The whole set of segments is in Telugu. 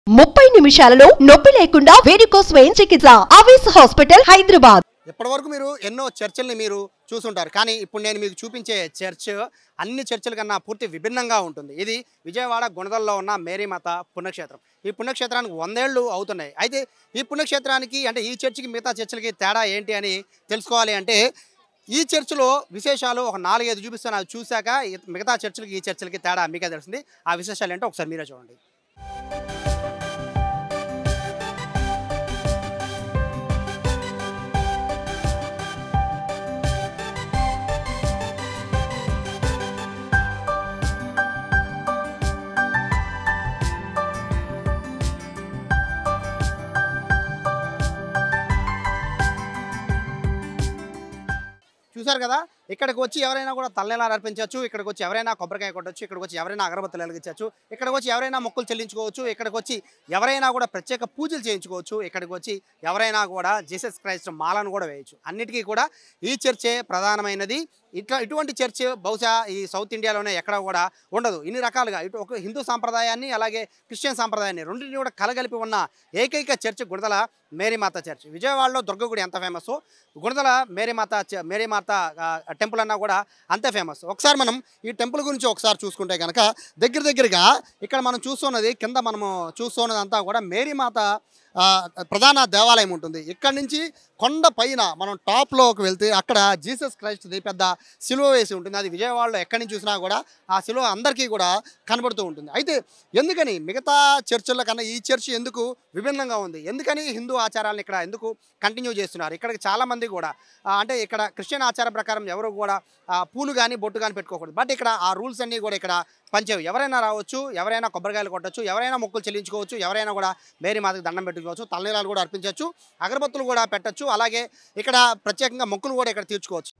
ముప్పై నిమిషాలలో నొప్పి లేకుండా వేడికోస్ స్వయం చికిత్స ఆవేశ హాస్పిటల్ హైదరాబాద్ ఇప్పటివరకు మీరు ఎన్నో చర్చల్ని మీరు చూసుంటారు కానీ ఇప్పుడు నేను మీకు చూపించే చర్చ్ అన్ని చర్చల కన్నా పూర్తి విభిన్నంగా ఉంటుంది ఇది విజయవాడ గుణదల్లో ఉన్న మేరీమాత పుణ్యక్షేత్రం ఈ పుణ్యక్షేత్రానికి వందేళ్లు అవుతున్నాయి అయితే ఈ పుణ్యక్షేత్రానికి అంటే ఈ చర్చికి మిగతా చర్చిలకి తేడా ఏంటి అని తెలుసుకోవాలి అంటే ఈ చర్చిలో విశేషాలు ఒక నాలుగైదు చూపిస్తాను అది చూశాక ఈ- మిగతా చర్చిలకి ఈ చర్చిలకి తేడా మీకే తెలుస్తుంది ఆ విశేషాలు ఏంటో ఒకసారి మీరే చూడండి చూశారు కదా ఇక్కడికి వచ్చి ఎవరైనా కూడా తల్లెలా అర్పించవచ్చు ఇక్కడికి వచ్చి ఎవరైనా కొబ్బరికాయ కొట్టచ్చు ఇక్కడికి వచ్చి ఎవరైనా అగరబత్తులు వెలిగించవచ్చు ఇక్కడికి వచ్చి ఎవరైనా మొక్కులు చెల్లించుకోవచ్చు ఇక్కడికి వచ్చి ఎవరైనా కూడా ప్రత్యేక పూజలు చేయించుకోవచ్చు ఇక్కడికి వచ్చి ఎవరైనా కూడా జీసస్ క్రైస్ట్ మాలను కూడా వేయచ్చు అన్నిటికీ కూడా ఈ చర్చే ప్రధానమైనది ఇట్లా ఇటువంటి చర్చ్ బహుశా ఈ సౌత్ ఇండియాలోనే ఎక్కడ కూడా ఉండదు ఇన్ని రకాలుగా ఇటు ఒక హిందూ సాంప్రదాయాన్ని అలాగే క్రిస్టియన్ సాంప్రదాయాన్ని రెండింటిని కూడా కలగలిపి ఉన్న ఏకైక చర్చ్ గుణదల మేరీమాత చర్చ్ విజయవాడలో దుర్గగుడి ఎంత ఫేమస్ గుణదల మేరీమాత చ- మేరీమాత ఆ, టెంపుల్ అన్నా కూడా అంతే ఫేమస్ ఒకసారి మనం ఈ టెంపుల్ గురించి ఒకసారి చూసుకుంటే కనుక దగ్గర దగ్గరగా ఇక్కడ మనం చూస్తున్నది కింద మనము చూస్తున్నది అంతా కూడా మేరీమాత ఆ, ప్రధాన దేవాలయం ఉంటుంది ఇక్కడ నుంచి కొండ పైన మనం టాప్లోకి వెళ్తే అక్కడ జీసస్ క్రైస్ట్ది పెద్ద సిలువ వేసి ఉంటుంది అది విజయవాడలో ఎక్కడి నుంచి చూసినా కూడా ఆ సిలువ అందరికీ కూడా కనబడుతూ ఉంటుంది అయితే ఎందుకని మిగతా చర్చిల కన్నా ఈ చర్చ్ ఎందుకు విభిన్నంగా ఉంది ఎందుకని హిందూ ఆచారాలను ఇక్కడ ఎందుకు కంటిన్యూ చేస్తున్నారు ఇక్కడికి చాలామంది కూడా ఆ, అంటే ఇక్కడ క్రిస్టియన్ ఆచార ప్రకారం ఎవరు కూడా ఆ, పూలు కానీ బొట్టు కానీ పెట్టుకోకూడదు బట్ ఇక్కడ ఆ రూల్స్ అన్నీ కూడా ఇక్కడ పంచేవి ఎవరైనా రావచ్చు ఎవరైనా కొబ్బరికాయలు కొట్టచ్చు ఎవరైనా మొక్కులు చెల్లించుకోవచ్చు ఎవరైనా కూడా మేరీ మాతకి దండం పెట్టుకోవచ్చు తలనీలాలు కూడా అర్పించవచ్చు అగరబత్తులు కూడా పెట్టచ్చు అలాగే ఇక్కడ ప్రత్యేకంగా మొక్కులు కూడా ఇక్కడ తీర్చుకోవచ్చు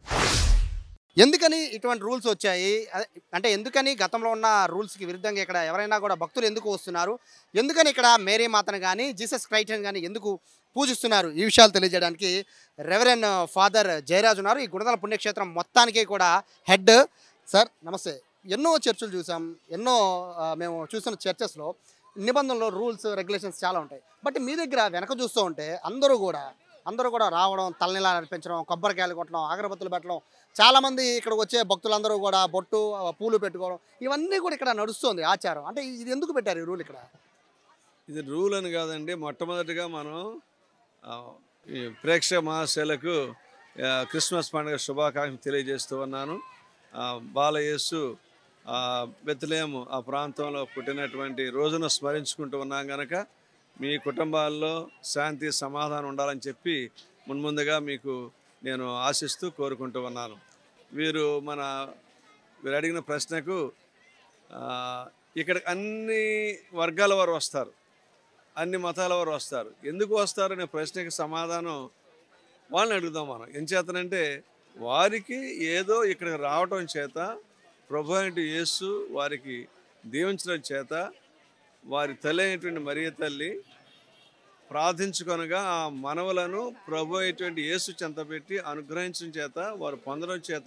ఎందుకని ఇటువంటి రూల్స్ వచ్చాయి అదే, అంటే ఎందుకని గతంలో ఉన్న రూల్స్కి విరుద్ధంగా ఇక్కడ ఎవరైనా కూడా భక్తులు ఎందుకు వస్తున్నారు ఎందుకని ఇక్కడ మేరీ మాతను కానీ జీసస్ క్రైస్ట్ని కానీ ఎందుకు పూజిస్తున్నారు ఈ విషయాలు తెలియజేయడానికి రెవరెన్ ఫాదర్ జయరాజ్ ఉన్నారు ఈ గుణదల పుణ్యక్షేత్రం మొత్తానికి కూడా హెడ్ సార్ నమస్తే ఎన్నో చర్చలు చూసాం ఎన్నో ఆ, మేము చూసిన చర్చెస్లో నిబంధనలు రూల్స్ రెగ్యులేషన్స్ చాలా ఉంటాయి బట్ మీ దగ్గర వెనక చూస్తూ ఉంటే అందరూ కూడా అందరూ కూడా రావడం తలనీలా నడిపించడం కొబ్బరికాయలు కొట్టడం అగరబత్తులు పెట్టడం చాలామంది ఇక్కడికి వచ్చే భక్తులందరూ కూడా బొట్టు ఆ, పూలు పెట్టుకోవడం ఇవన్నీ కూడా ఇక్కడ నడుస్తుంది ఆచారం అంటే ఇది ఎందుకు పెట్టారు ఈ రూల్ ఇక్కడ ఇది రూల్ అని కాదండి మొట్టమొదటిగా మనం ఆ, ఈ ప్రేక్షక మహాశైలకు ఆ, క్రిస్మస్ పండుగ శుభాకాంక్షలు తెలియజేస్తూ ఉన్నాను ఆ, బాలయేసు ఆ, బెత్లెహేము ఆ ప్రాంతంలో పుట్టినటువంటి రోజును స్మరించుకుంటూ ఉన్నాం కనుక మీ కుటుంబాల్లో శాంతి సమాధానం ఉండాలని చెప్పి మున్ముందుగా మీకు నేను ఆశిస్తూ కోరుకుంటూ ఉన్నాను వీరు మన వీరు అడిగిన ప్రశ్నకు ఆ, ఇక్కడ అన్ని వర్గాల వారు వస్తారు అన్ని మతాల వారు వస్తారు ఎందుకు వస్తారు అనే ప్రశ్నకి సమాధానం వాళ్ళని అడుగుదాం మనం ఏం చేతనంటే వారికి ఏదో ఇక్కడికి రావటం చేత ప్రభు అయినటువంటి యేసు వారికి దీవించడం చేత వారి తల్లి అయినటువంటి మరియ తల్లి ప్రార్థించుకొనగా ఆ మనవలను ప్రభు అయినటువంటి యేసు చెంతపెట్టి అనుగ్రహించడం చేత వారు పొందడం చేత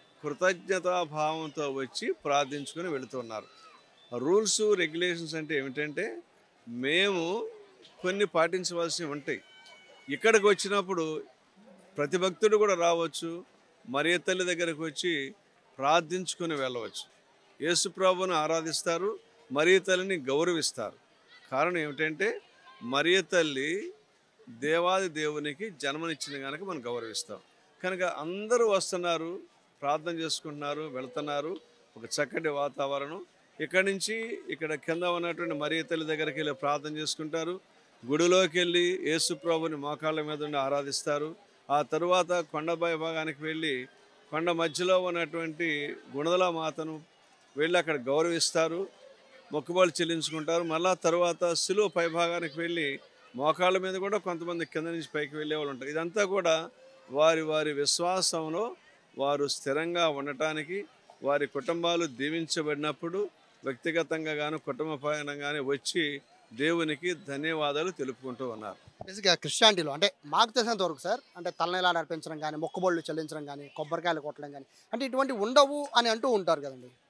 కృతజ్ఞతాభావంతో వచ్చి ప్రార్థించుకొని వెళుతున్నారు రూల్స్ రెగ్యులేషన్స్ అంటే ఏమిటంటే మేము కొన్ని పాటించవలసినవి ఉంటాయి ఇక్కడికి వచ్చినప్పుడు ప్రతి భక్తుడు కూడా రావచ్చు మరియ తల్లి దగ్గరకు వచ్చి ప్రార్థించుకొని వెళ్ళవచ్చు యేసు ప్రభువును ఆరాధిస్తారు మరియ తల్లిని గౌరవిస్తారు కారణం ఏమిటంటే మరియ తల్లి దేవాది దేవునికి జన్మనిచ్చిన కనుక మనం గౌరవిస్తాం కనుక అందరూ వస్తున్నారు ప్రార్థన చేసుకుంటున్నారు వెళ్తున్నారు ఒక చక్కటి వాతావరణం ఇక్కడి నుంచి ఇక్కడ కింద ఉన్నటువంటి మరియ తల్లి దగ్గరికి వెళ్ళి ప్రార్థన చేసుకుంటారు గుడిలోకి వెళ్ళి యేసు ప్రభుని మోకాళ్ళ మీద ఉండి ఆరాధిస్తారు ఆ తరువాత కొండపై భాగానికి వెళ్ళి కొండ మధ్యలో ఉన్నటువంటి గుణదల మాతను వెళ్ళి అక్కడ గౌరవిస్తారు మొక్కుబడులు చెల్లించుకుంటారు మళ్ళా తర్వాత శిలువ పై భాగానికి వెళ్ళి మోకాళ్ళ మీద కూడా కొంతమంది కింద నుంచి పైకి వెళ్ళే వాళ్ళు ఉంటారు ఇదంతా కూడా వారి వారి విశ్వాసంలో వారు స్థిరంగా ఉండటానికి వారి కుటుంబాలు దీవించబడినప్పుడు వ్యక్తిగతంగా కానీ కుటుంబ పరంగా కానీ వచ్చి దేవునికి ధన్యవాదాలు తెలుపుకుంటూ ఉన్నారు బేసిక్గా క్రిస్టియానిటీలో అంటే మాకు తెలిసినంత వరకు సార్ అంటే తలనీలా నడిపించడం కానీ మొక్కుబళ్ళు చెల్లించడం కానీ కొబ్బరికాయలు కొట్టడం కానీ అంటే ఇటువంటి ఉండవు అని అంటూ ఉంటారు కదండి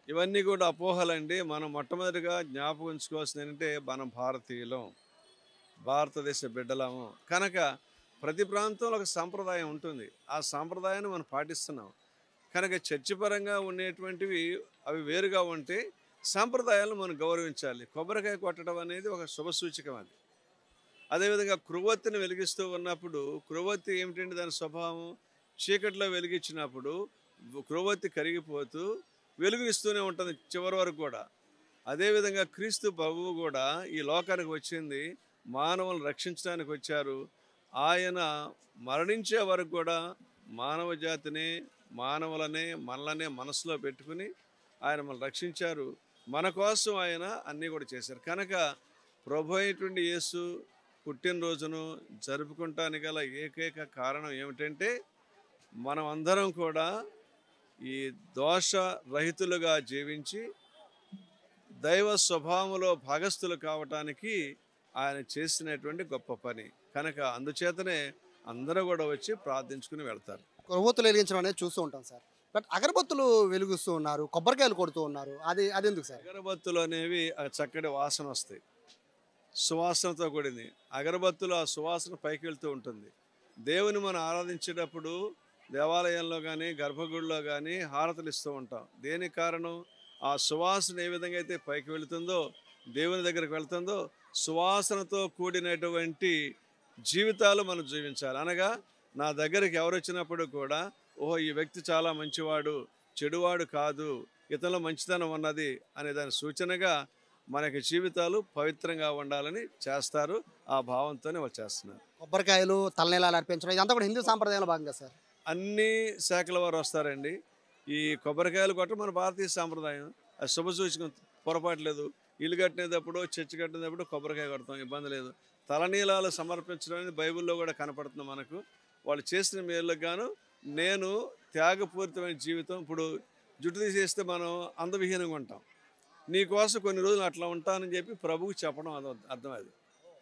ఇవన్నీ కూడా అపోహలండి మనం మొట్టమొదటిగా జ్ఞాపకం ఉంచుకోవాల్సింది ఏంటంటే మనం భారతీయులం భారతదేశ బిడ్డలము కనుక ప్రతి ప్రాంతంలో ఒక సాంప్రదాయం ఉంటుంది ఆ సాంప్రదాయాన్ని మనం పాటిస్తున్నాం కనుక చర్చిపరంగా ఉండేటువంటివి అవి వేరుగా ఉంటే సాంప్రదాయాలను మనం గౌరవించాలి కొబ్బరికాయ కొట్టడం అనేది ఒక శుభ సూచకం అది అదేవిధంగా కృవత్తిని వెలిగిస్తూ ఉన్నప్పుడు కృవత్తి ఏమిటంటే దాని స్వభావం చీకట్లో వెలిగించినప్పుడు కృవత్తి కరిగిపోతూ వెలుగునిస్తూనే ఉంటుంది చివరి వరకు కూడా అదేవిధంగా క్రీస్తు ప్రభువు కూడా ఈ లోకానికి వచ్చింది మానవులను రక్షించడానికి వచ్చారు ఆయన మరణించే వరకు కూడా మానవ జాతిని మానవులనే మనలనే మనసులో పెట్టుకుని ఆయన మనల్ని రక్షించారు మన కోసం ఆయన అన్నీ కూడా చేశారు కనుక ప్రభు అయినటువంటి యేసు పుట్టినరోజును జరుపుకుంటానికి గల ఏకైక కారణం ఏమిటంటే మనం అందరం కూడా ఈ దోష రహితులుగా జీవించి దైవ స్వభావంలో భాగస్థులు కావటానికి ఆయన చేసినటువంటి గొప్ప పని కనుక అందుచేతనే అందరూ కూడా వచ్చి ప్రార్థించుకుని వెళ్తారు కొవ్వొత్తులు వెలిగించడం అనేది చూస్తూ ఉంటాం సార్ బట్ అగరబత్తులు వెలిగిస్తూ ఉన్నారు కొబ్బరికాయలు కొడుతూ ఉన్నారు అది అది ఎందుకు సార్ అగరబత్తులు అనేవి ఆ చక్కటి వాసన వస్తాయి సువాసనతో కూడింది అగరబత్తులు ఆ సువాసన పైకి వెళ్తూ ఉంటుంది దేవుని మనం ఆరాధించేటప్పుడు దేవాలయంలో కానీ గర్భగుడిలో కానీ హారతలు ఇస్తూ ఉంటాం దేనికి కారణం ఆ సువాసన ఏ విధంగా అయితే పైకి వెళుతుందో దేవుని దగ్గరికి వెళ్తుందో సువాసనతో కూడినటువంటి జీవితాలు మనం జీవించాలి అనగా నా దగ్గరికి ఎవరు వచ్చినప్పుడు కూడా ఓహో ఈ వ్యక్తి చాలా మంచివాడు చెడువాడు కాదు ఇతనిలో మంచితనం ఉన్నది అనే దాని సూచనగా మనకి జీవితాలు పవిత్రంగా ఉండాలని చేస్తారు ఆ భావంతోనే వాళ్ళు చేస్తున్నారు కొబ్బరికాయలు తలనీలాలు అర్పించడం ఇదంతా కూడా హిందూ సాంప్రదాయంలో భాగంగా సార్ అన్ని శాఖల వారు వస్తారండి ఈ కొబ్బరికాయలు కొట్టడం మన భారతీయ సాంప్రదాయం అది శుభ సూచకం పొరపాటు లేదు ఇల్లు కట్టినప్పుడు చర్చి కట్టినప్పుడు కొబ్బరికాయ కొడతాం ఇబ్బంది లేదు తలనీలాలు సమర్పించడం అనేది బైబిల్లో కూడా కనపడుతుంది మనకు వాళ్ళు చేసిన మేళ్ళకు గాను నేను త్యాగపూరితమైన జీవితం ఇప్పుడు జుట్టు తీసేస్తే మనం అందవిహీనంగా ఉంటాం నీ కోసం కొన్ని రోజులు అట్లా ఉంటానని చెప్పి ప్రభువుకి చెప్పడం అది అర్థం అది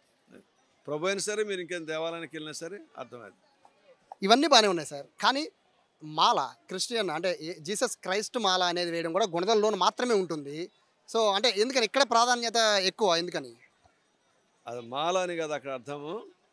ప్రభు అయినా సరే మీరు ఇంకేం దేవాలయానికి వెళ్ళినా సరే అర్థం అది ఇవన్నీ బాగానే ఉన్నాయి సార్ కానీ మాల క్రిస్టియన్ అంటే ఏ- జీసస్ క్రైస్ట్ మాల అనేది వేయడం కూడా గుణదలలోను మాత్రమే ఉంటుంది సో అంటే ఎందుకని ఇక్కడ ప్రాధాన్యత ఎక్కువ ఎందుకని అది మాల అని కదా అక్కడ అర్థము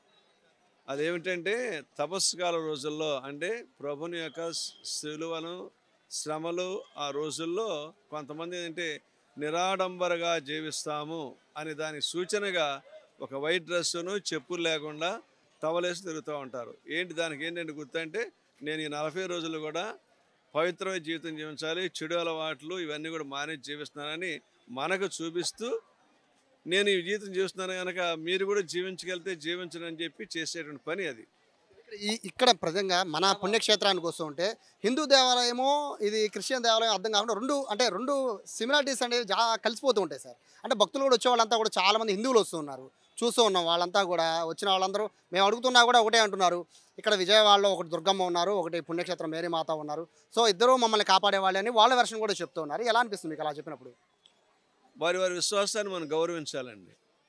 అదేమిటంటే తపస్సు కాల రోజుల్లో అంటే ప్రభుని యొక్క శిలువను శ్రమలు ఆ రోజుల్లో కొంతమంది ఏంటంటే నిరాడంబరగా జీవిస్తాము అని దాని సూచనగా ఒక వైట్ డ్రెస్సును చెప్పులు లేకుండా టవలేసి తిరుగుతూ ఉంటారు ఏంటి దానికి ఏంటంటే గుర్తంటే నేను ఈ నలభై రోజులు కూడా పవిత్రమైన జీవితం జీవించాలి చెడు అలవాట్లు ఇవన్నీ కూడా మానేసి జీవిస్తున్నానని మనకు చూపిస్తూ నేను ఈ జీవితం జీవిస్తున్నాను కనుక మీరు కూడా జీవించగలిగితే జీవించను అని చెప్పి చేసేటువంటి పని అది ఈ ఇక్కడ ప్రజంగా మన పుణ్యక్షేత్రానికి వస్తూ ఉంటే హిందూ దేవాలయమో ఇది క్రిస్టియన్ దేవాలయం అర్థం కాకుండా రెండు అంటే రెండు సిమిలారిటీస్ అనేవి జా కలిసిపోతూ ఉంటాయి సార్ అంటే భక్తులు కూడా వచ్చే వాళ్ళంతా కూడా చాలా మంది హిందువులు వస్తూ ఉన్నారు చూస్తూ ఉన్నాం వాళ్ళంతా కూడా వచ్చిన వాళ్ళందరూ మేము అడుగుతున్నా కూడా ఒకటే అంటున్నారు ఇక్కడ విజయవాడలో ఒకటి దుర్గమ్మ ఉన్నారు ఒకటి పుణ్యక్షేత్రం మేరీ మాత ఉన్నారు సో ఇద్దరు మమ్మల్ని కాపాడే వాళ్ళని వాళ్ళ వెర్షన్ కూడా చెప్తూ ఉన్నారు ఎలా అనిపిస్తుంది మీకు అలా చెప్పినప్పుడు వారి వారి విశ్వాసాన్ని మనం గౌరవించాలండి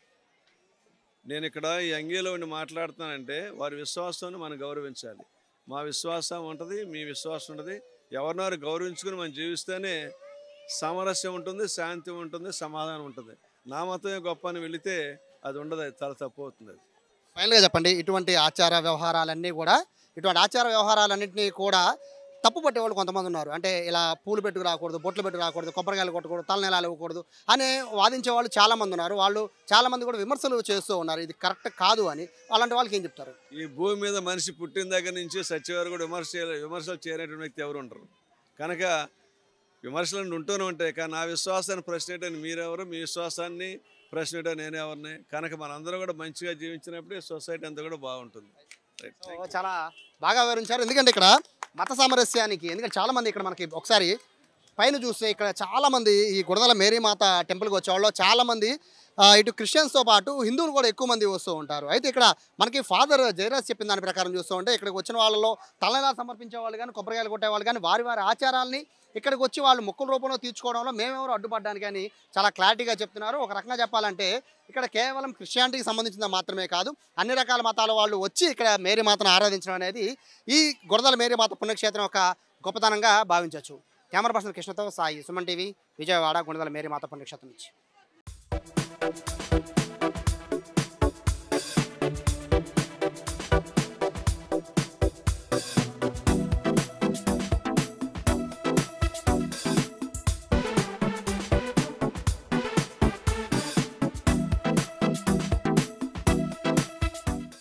నేను ఇక్కడ ఈ అంగీలో ఉండి మాట్లాడుతున్నానంటే వారి విశ్వాసాన్ని మనం గౌరవించాలి మా విశ్వాసం ఉంటుంది మీ విశ్వాసం ఉంటుంది ఎవరినారు గౌరవించుకుని మనం జీవిస్తేనే సామరస్యం ఉంటుంది శాంతి ఉంటుంది సమాధానం ఉంటుంది నా మతమే గొప్ప అని వెళితే అది ఉండదు అది చాలా తప్పు అవుతుంది అది ఫైనల్గా చెప్పండి ఇటువంటి ఆచార వ్యవహారాలన్నీ కూడా ఇటువంటి ఆచార వ్యవహారాలన్నింటినీ కూడా తప్పు పట్టే వాళ్ళు కొంతమంది ఉన్నారు అంటే ఇలా పూలు పెట్టుకు రాకూడదు బొట్లు పెట్టుకు రాకూడదు కొబ్బరికాయలు కొట్టకూడదు తలనెలాలు ఇవ్వకూడదు అని వాదించే వాళ్ళు చాలా మంది ఉన్నారు వాళ్ళు చాలా మంది కూడా విమర్శలు చేస్తూ ఉన్నారు ఇది కరెక్ట్ కాదు అని అలాంటి వాళ్ళకి ఏం చెప్తారు ఈ భూమి మీద మనిషి పుట్టిన దగ్గర నుంచి సత్యవారు కూడా విమర్శ చేయ- విమర్శలు చేయనటువంటి వ్యక్తి ఎవరు ఉండరు కనుక విమర్శలు ఉంటూనే ఉంటాయి కానీ నా విశ్వాసాన్ని ప్రశ్నేటని మీరెవరు మీ విశ్వాసాన్ని ప్రశ్నేట నేనెవరిని కనుక మనందరం కూడా మంచిగా జీవించినప్పుడే సొసైటీ అంతా కూడా బాగుంటుంది రైట్ సో చాలా బాగా వివరించారు ఎందుకంటే ఇక్కడ మత సామరస్యానికి ఎందుకంటే చాలా మంది ఇక్కడ మనకి ఒకసారి పైన చూస్తే ఇక్కడ చాలా మంది ఈ గుడదల మేరీమాత టెంపుల్కి వచ్చేవాళ్ళు చాలా మంది ఆ, ఇటు క్రిస్టియన్స్తో పాటు హిందువులు కూడా ఎక్కువ మంది వస్తూ ఉంటారు అయితే ఇక్కడ మనకి ఫాదర్ జయరాజ్ చెప్పిన దాని ప్రకారం చూస్తూ ఉంటే ఇక్కడికి వచ్చిన వాళ్ళలో తలనెలా సమర్పించే వాళ్ళు కానీ కొబ్బరికాయలు కొట్టే వాళ్ళు కానీ వారి వారి ఆచారాల్ని ఇక్కడికి వచ్చి వాళ్ళు మొక్కుల రూపంలో తీర్చుకోవడంలో మేమెవరు అడ్డుపడడానికి అని చాలా క్లారిటీగా చెప్తున్నారు ఒక రకంగా చెప్పాలంటే ఇక్కడ కేవలం క్రిస్టియానిటీకి సంబంధించిన మాత్రమే కాదు అన్ని రకాల మతాల వాళ్ళు వచ్చి ఇక్కడ మేరీ మాతను ఆరాధించడం అనేది ఈ గురదల మేరీ మాత పుణ్యక్షేత్రం యొక్క గొప్పతనంగా భావించవచ్చు కెమెరా పర్సన్ కృష్ణతో సాయి సుమన్ టీవీ విజయవాడ గుండెల మేరీ మాత పుణ్యక్షేత్రం నుంచి